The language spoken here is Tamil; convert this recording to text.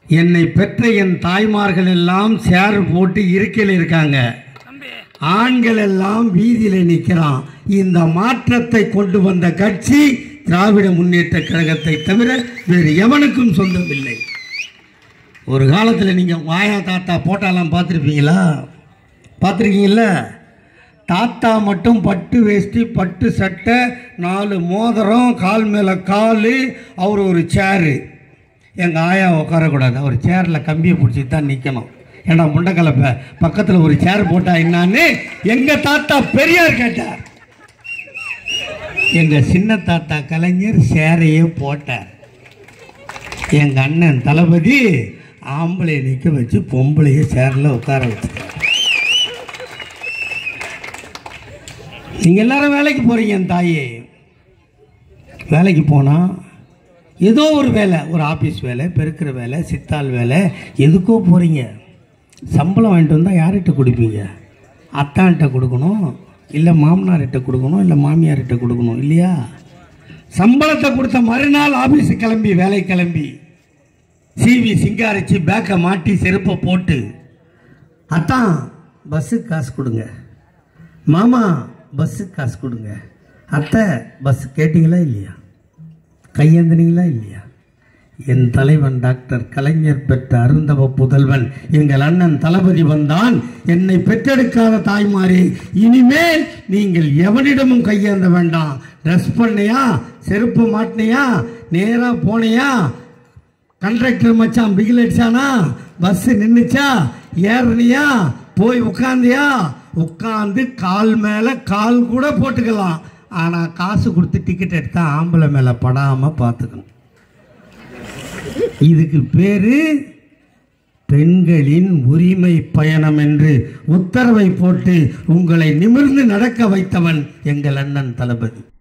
என்னை பெற்ற என் தாய்மார்கள் எல்லாம் சேர் போட்டு இருக்கையில் இருக்காங்க ஆண்கள் எல்லாம் வீதியில் நிற்கிறான் இந்த மாற்றத்தை கொண்டு வந்த கட்சி திராவிட முன்னேற்ற கழகத்தை தவிர வேறு எவனுக்கும் சொந்தமில்லை ஒரு காலத்தில் நீங்கள் மாயா தாத்தா போட்டாலாம் பார்த்துருப்பீங்களா பார்த்துருக்கீங்கள தாத்தா மட்டும் பட்டு வேஷ்டி பட்டு சட்டை நாலு மோதிரம் கால் மேலே கால் அவர் ஒரு சேரு எங்கள் ஆயா உட்காரக்கூடாது அவர் சேரில் கம்பியை பிடிச்சி தான் நிற்கணும் ஏன்னா முண்டக்கலப்பை பக்கத்தில் ஒரு சேர் போட்டா என்னான்னு எங்கள் தாத்தா பெரியார் கேட்டார் எங்கள் சின்ன தாத்தா கலைஞர் சேரையே போட்டார் எங்கள் அண்ணன் தளபதி ஆம்பளையை நிற்க வச்சு பொம்பளைய சேரில் உட்கார வச்சுட்டார் நீங்கள் எல்லாரும் வேலைக்கு போகிறீங்க என் தாயே வேலைக்கு போனால் ஏதோ ஒரு வேலை ஒரு ஆஃபீஸ் வேலை பெருக்கிற வேலை சித்தாள் வேலை எதுக்கோ போகிறீங்க சம்பளம் வாங்கிட்டு வந்தால் யார்கிட்ட கொடுப்பீங்க அத்தான்கிட்ட கொடுக்கணும் இல்லை மாமனார்கிட்ட கொடுக்கணும் இல்லை மாமியார்கிட்ட கொடுக்கணும் இல்லையா சம்பளத்தை கொடுத்த மறுநாள் ஆஃபீஸு கிளம்பி வேலை கிளம்பி சிவி சிங்காரிச்சு பேக்கை மாட்டி செருப்பை போட்டு அத்தான் பஸ்ஸுக்கு காசு கொடுங்க மாமா பஸ்ஸுக்கு காசு கொடுங்க அத்தை பஸ் கேட்டிங்களா இல்லையா கையேந்தினீங்களா இல்லையா என் தலைவன் டாக்டர் கலைஞர் பெற்ற அருந்தவ புதல்வன் எங்கள் அண்ணன் தளபதி வந்தான் என்னை பெற்றெடுக்காத தாய்மாரே இனிமேல் நீங்கள் எவனிடமும் கையேந்த வேண்டாம் ட்ரெஸ் பண்ணையா செருப்பு மாட்டினையா நேராக போனையா கண்ட்ராக்டர் மச்சான் பிகில் அடிச்சானா பஸ் நின்னுச்சா ஏறனியா போய் உட்காந்தியா உட்காந்து கால் மேலே கால் கூட போட்டுக்கலாம் ஆனால் காசு கொடுத்து டிக்கெட் எடுத்தா ஆம்பளை மேலே படாமல் பார்த்துக்கணும் இதுக்கு பேரு பெண்களின் உரிமை பயணம் என்று உத்தரவை போட்டு உங்களை நிமிர்ந்து நடக்க வைத்தவன் எங்கள் அண்ணன் தளபதி